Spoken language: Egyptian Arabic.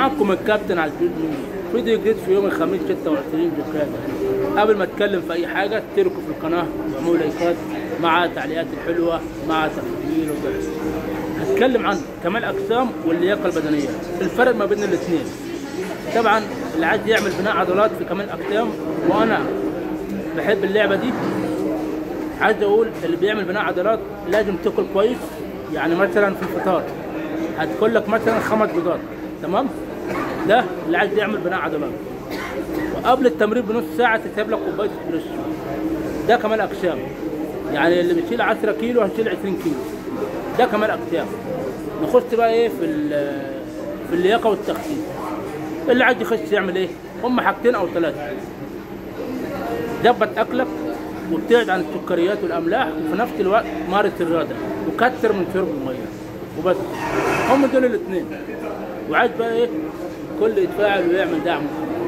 معكم الكابتن على الفيديو فيديو جديد في يوم الخميس 26 دكان قبل ما اتكلم في اي حاجه اشتركوا في القناه واعملوا لايكات مع التعليقات الحلوه مع تفاصيل وبس هتكلم عن كمال اجسام واللياقه البدنيه الفرق ما بين الاثنين طبعا اللي عايز يعمل بناء عضلات في كمال اجسام وانا بحب اللعبه دي عايز اقول اللي بيعمل بناء عضلات لازم تاكل كويس يعني مثلا في الفطار هتاكل لك مثلا خمس بيضات تمام ده اللي عايز يعمل بناء عضلات وقبل التمرين بنص ساعه تسيب لك كوبايه اسبريسو ده كمال اجسام يعني اللي بيشيل 10 كيلو هيشيل 20 كيلو ده كمال اجسام نخش بقى ايه في ال- في اللياقه والتخسيس اللي عايز يخش يعمل ايه هم حاجتين او ثلاثه ظبط اكلك وابتعد عن السكريات والاملاح وفي نفس الوقت مارس الرياضه وكتر من شرب الميه وبس هم دول الاثنين وعايز بقى ايه كل يتفاعل ويعمل دعم